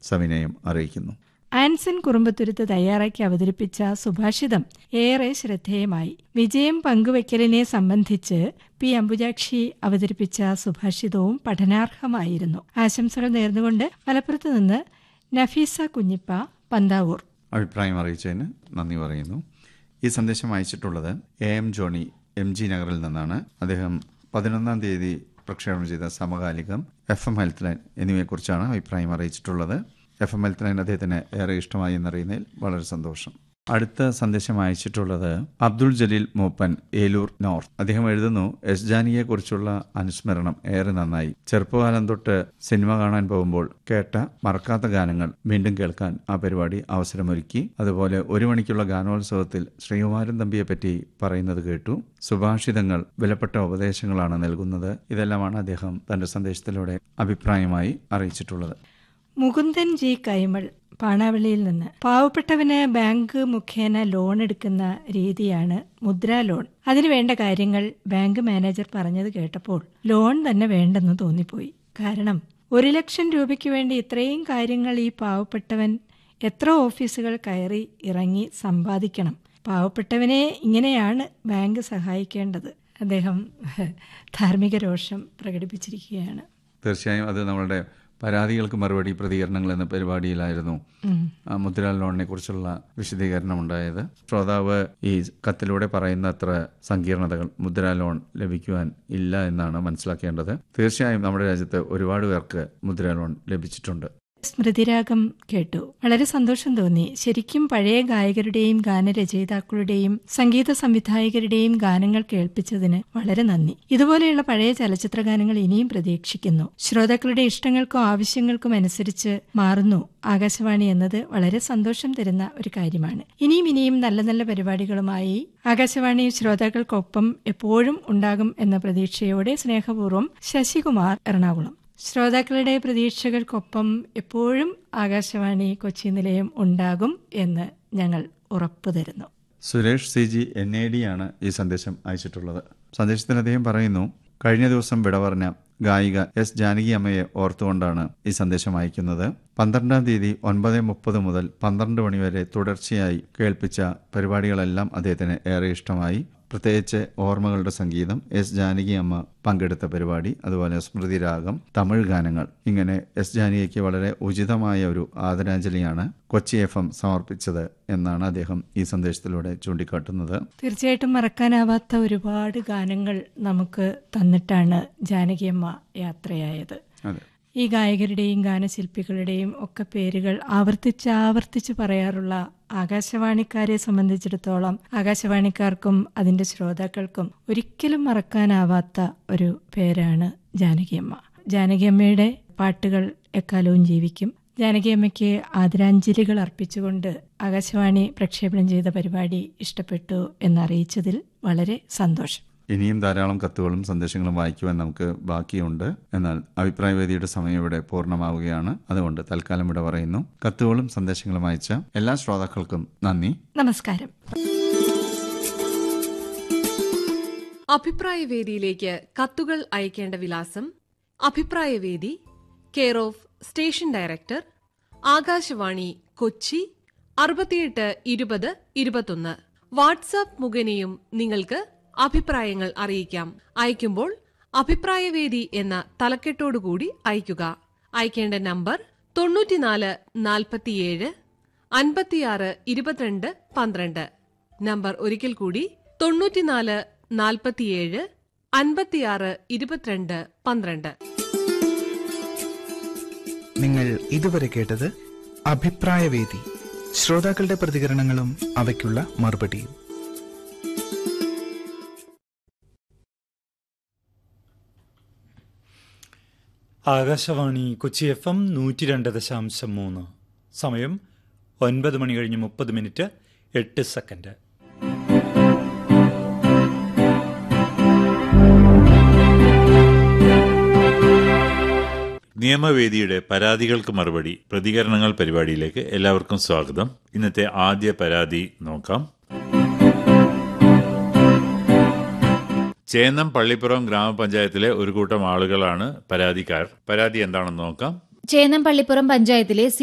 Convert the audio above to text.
സവിനയം അറിയിക്കുന്നു ആൻസൺ കുറുമ്പത്തുരുത്ത് തയ്യാറാക്കി അവതരിപ്പിച്ച സുഭാഷിതം ഏറെ ശ്രദ്ധേയമായി വിജയം പങ്കുവയ്ക്കലിനെ സംബന്ധിച്ച് പി അംബുജാക്ഷി അവതരിപ്പിച്ച സുഭാഷിതവും പഠനാർഹമായിരുന്നു ആശംസകൾ നേർന്നുകൊണ്ട് മലപ്പുറത്ത് നിന്ന് നഫീസ കുഞ്ഞിപ്പ പന്താവൂർ അഭിപ്രായം അറിയിച്ചതിന് നന്ദി പറയുന്നു ഈ സന്ദേശം അയച്ചിട്ടുള്ളത് A M Johny M G നഗറിൽ നിന്നാണ് അദ്ദേഹം പതിനൊന്നാം തീയതി പ്രക്ഷേപണം ചെയ്ത സമകാലികം എഫ് എം ഹെൽത്ത് ലൈൻ എന്നിവയെക്കുറിച്ചാണ് അഭിപ്രായം അറിയിച്ചിട്ടുള്ളത് എഫ് എം ഹെൽത്ത് ലൈൻ അദ്ദേഹത്തിന് ഏറെ ഇഷ്ടമായി എന്നറിയുന്നതിൽ വളരെ സന്തോഷം അടുത്ത സന്ദേശം അയച്ചിട്ടുള്ളത് അബ്ദുൾ ജലീൽ മൂപ്പൻ ഏലൂർ നോർത്ത് അദ്ദേഹം എഴുതുന്നു എസ് ജാനിയെക്കുറിച്ചുള്ള അനുസ്മരണം ഏറെ നന്നായി ചെറുപ്പകാലം തൊട്ട് സിനിമ കാണാൻ പോകുമ്പോൾ കേട്ട മറക്കാത്ത ഗാനങ്ങൾ വീണ്ടും കേൾക്കാൻ ആ പരിപാടി അവസരമൊരുക്കി അതുപോലെ ഒരു മണിക്കുള്ള ഗാനോത്സവത്തിൽ ശ്രീകുമാരൻ തമ്പിയെ പറ്റി പറയുന്നത് കേട്ടു സുഭാഷിതങ്ങൾ വിലപ്പെട്ട ഉപദേശങ്ങളാണ് നൽകുന്നത് ഇതെല്ലാമാണ് അദ്ദേഹം തന്റെ സന്ദേശത്തിലൂടെ അഭിപ്രായമായി അറിയിച്ചിട്ടുള്ളത് മുകുന്ദൻ ജി കൈമൾ പാണാവള്ളിയിൽ നിന്ന് പാവപ്പെട്ടവന് ബാങ്ക് മുഖേന ലോൺ എടുക്കുന്ന രീതിയാണ് മുദ്രാ ലോൺ അതിന് വേണ്ട കാര്യങ്ങൾ ബാങ്ക് മാനേജർ പറഞ്ഞത് കേട്ടപ്പോൾ ലോൺ തന്നെ വേണ്ടെന്ന് തോന്നിപ്പോയി കാരണം ഒരു ലക്ഷം രൂപയ്ക്ക് വേണ്ടി ഇത്രയും കാര്യങ്ങൾ ഈ പാവപ്പെട്ടവൻ എത്ര ഓഫീസുകൾ കയറി ഇറങ്ങി സമ്പാദിക്കണം പാവപ്പെട്ടവനെ ഇങ്ങനെയാണ് ബാങ്ക് സഹായിക്കേണ്ടത് അദ്ദേഹം ധാർമ്മിക രോഷം പ്രകടിപ്പിച്ചിരിക്കുകയാണ് തീർച്ചയായും അത് നമ്മളുടെ പരാതികൾക്ക് മറുപടി പ്രതികരണങ്ങൾ എന്ന പരിപാടിയിലായിരുന്നു ആ മുദ്രാ ലോണിനെ കുറിച്ചുള്ള വിശദീകരണം ഉണ്ടായത് ശ്രോതാവ് ഈ കത്തിലൂടെ പറയുന്ന അത്ര സങ്കീർണതകൾ മുദ്രാ ലോൺ ലഭിക്കുവാൻ ഇല്ല എന്നാണ് മനസ്സിലാക്കേണ്ടത് തീർച്ചയായും നമ്മുടെ രാജ്യത്ത് ഒരുപാട് പേർക്ക് മുദ്രാ ലോൺ ലഭിച്ചിട്ടുണ്ട് സ്മൃതിരാഗം കേട്ടു വളരെ സന്തോഷം തോന്നി ശരിക്കും പഴയ ഗായകരുടെയും ഗാനരചയിതാക്കളുടെയും സംഗീത സംവിധായകരുടെയും ഗാനങ്ങൾ കേൾപ്പിച്ചതിന് വളരെ നന്ദി ഇതുപോലെയുള്ള പഴയ ചലച്ചിത്ര ഗാനങ്ങൾ ഇനിയും പ്രതീക്ഷിക്കുന്നു ശ്രോതാക്കളുടെ ഇഷ്ടങ്ങൾക്കും ആവശ്യങ്ങൾക്കും അനുസരിച്ച് മാറുന്നു ആകാശവാണി എന്നത് വളരെ സന്തോഷം തരുന്ന ഒരു കാര്യമാണ് ഇനിയും ഇനിയും നല്ല നല്ല പരിപാടികളുമായി ആകാശവാണി ശ്രോതാക്കൾക്കൊപ്പം എപ്പോഴും ഉണ്ടാകും എന്ന പ്രതീക്ഷയോടെ സ്നേഹപൂർവ്വം ശശികുമാർ എറണാകുളം ശ്രോതാക്കളുടെ പ്രതീക്ഷകൾക്കൊപ്പം എപ്പോഴും ആകാശവാണി കൊച്ചി നിലയം ഉണ്ടാകും എന്ന് ഞങ്ങൾ ഉറപ്പു തരുന്നു Suresh C G N A D ആണ് ഈ സന്ദേശം അയച്ചിട്ടുള്ളത് സന്ദേശത്തിൽ അദ്ദേഹം പറയുന്നു കഴിഞ്ഞ ദിവസം വിട പറഞ്ഞ ഗായിക എസ് ജാനകി അമ്മയെ ഓർത്തുകൊണ്ടാണ് ഈ സന്ദേശം അയക്കുന്നത് പന്ത്രണ്ടാം തീയതി ഒൻപത് മുപ്പത് മുതൽ പന്ത്രണ്ട് മണിവരെ തുടർച്ചയായി കേൾപ്പിച്ച പരിപാടികളെല്ലാം അദ്ദേഹത്തിന് ഏറെ ഇഷ്ടമായി പ്രത്യേകിച്ച് ഓർമ്മകളുടെ സംഗീതം എസ് ജാനകി അമ്മ പങ്കെടുത്ത പരിപാടി അതുപോലെ സ്മൃതി രാഗം തമിഴ് ഗാനങ്ങൾ ഇങ്ങനെ എസ് ജാനകിക്ക് വളരെ ഉചിതമായ ഒരു ആദരാഞ്ജലിയാണ് കൊച്ചി എഫ് എം സമർപ്പിച്ചത് എന്നാണ് അദ്ദേഹം ഈ സന്ദേശത്തിലൂടെ ചൂണ്ടിക്കാട്ടുന്നത് തീർച്ചയായിട്ടും മറക്കാനാവാത്ത ഒരുപാട് ഗാനങ്ങൾ നമുക്ക് തന്നിട്ടാണ് ജാനകിയമ്മ യാത്രയായത് അതെ ഈ ഗായകരുടെയും ഗാനശില്പികളുടെയും ഒക്കെ പേരുകൾ ആവർത്തിച്ച് ആവർത്തിച്ച് പറയാറുള്ള ആകാശവാണിക്കാരെ സംബന്ധിച്ചിടത്തോളം ആകാശവാണിക്കാർക്കും അതിന്റെ ശ്രോതാക്കൾക്കും ഒരിക്കലും മറക്കാനാവാത്ത ഒരു പേരാണ് ജാനകിയമ്മ ജാനകിയമ്മയുടെ പാട്ടുകൾ എക്കാലവും ജീവിക്കും ജാനകിയമ്മയ്ക്ക് ആദരാഞ്ജലികൾ അർപ്പിച്ചുകൊണ്ട് ആകാശവാണി പ്രക്ഷേപണം ചെയ്ത പരിപാടി ഇഷ്ടപ്പെട്ടു എന്നറിയിച്ചതിൽ വളരെ സന്തോഷം ഇനിയും ധാരാളം കത്തുകളും സന്ദേശങ്ങളും വായിക്കുവാൻ നമുക്ക് ബാക്കിയുണ്ട് എന്നാൽ അഭിപ്രായവേദിയുടെ സമയം ഇവിടെ പൂർണ്ണമാവുകയാണ് അതുകൊണ്ട് തൽക്കാലം ഇവിടെ പറയുന്നു കത്തുകളും സന്ദേശങ്ങളും അയച്ച എല്ലാ ശ്രോതാക്കൾക്കും നന്ദി നമസ്കാരം അഭിപ്രായവേദിയിലേക്ക് കത്തുകൾ അയക്കേണ്ട വിലാസം Abhiprayavedi care of station director Akashvani Kochi അറുപത്തിയെട്ട് ഇരുപത് ഇരുപത്തൊന്ന് വാട്സാപ്പ് മുഖേനയും നിങ്ങൾക്ക് അഭിപ്രായങ്ങൾ അറിയിക്കാം അയക്കുമ്പോൾ അഭിപ്രായവേദി എന്ന തലക്കെട്ടോടുകൂടി അയയ്ക്കുക അയക്കേണ്ട നമ്പർ തൊണ്ണൂറ്റിനാല് നാൽപ്പത്തിയേഴ് അൻപത്തിയാറ് ഇരുപത്തിരണ്ട് പന്ത്രണ്ട് നമ്പർ ഒരിക്കൽ കൂടി തൊണ്ണൂറ്റിനാല് നാൽപ്പത്തിയേഴ് അൻപത്തിയാറ് ഇരുപത്തിരണ്ട് പന്ത്രണ്ട് നിങ്ങൾ ഇതുവരെ കേട്ടത് അഭിപ്രായവേദി ശ്രോതാക്കളുടെ പ്രതികരണങ്ങളും അവയ്ക്കുള്ള മറുപടിയും ആകാശവാണി കൊച്ചി എഫ് എം നൂറ്റി രണ്ട് ദശാംശം മൂന്ന് സമയം ഒൻപത് മണി കഴിഞ്ഞ് മുപ്പത് മിനിറ്റ് എട്ട് സെക്കൻഡ് നിയമവേദിയുടെ പരാതികൾക്ക് മറുപടി പ്രതികരണങ്ങൾ പരിപാടിയിലേക്ക് എല്ലാവർക്കും സ്വാഗതം ഇന്നത്തെ ആദ്യ പരാതി നോക്കാം ചേന്നം പള്ളിപ്പുറം ഗ്രാമപഞ്ചായത്തിലെ ഒരു കൂട്ടം ആളുകളാണ് പരാതിക്കാർ പരാതി എന്താണെന്ന് നോക്കാം ചേന്നംപള്ളിപ്പുറം പഞ്ചായത്തിലെ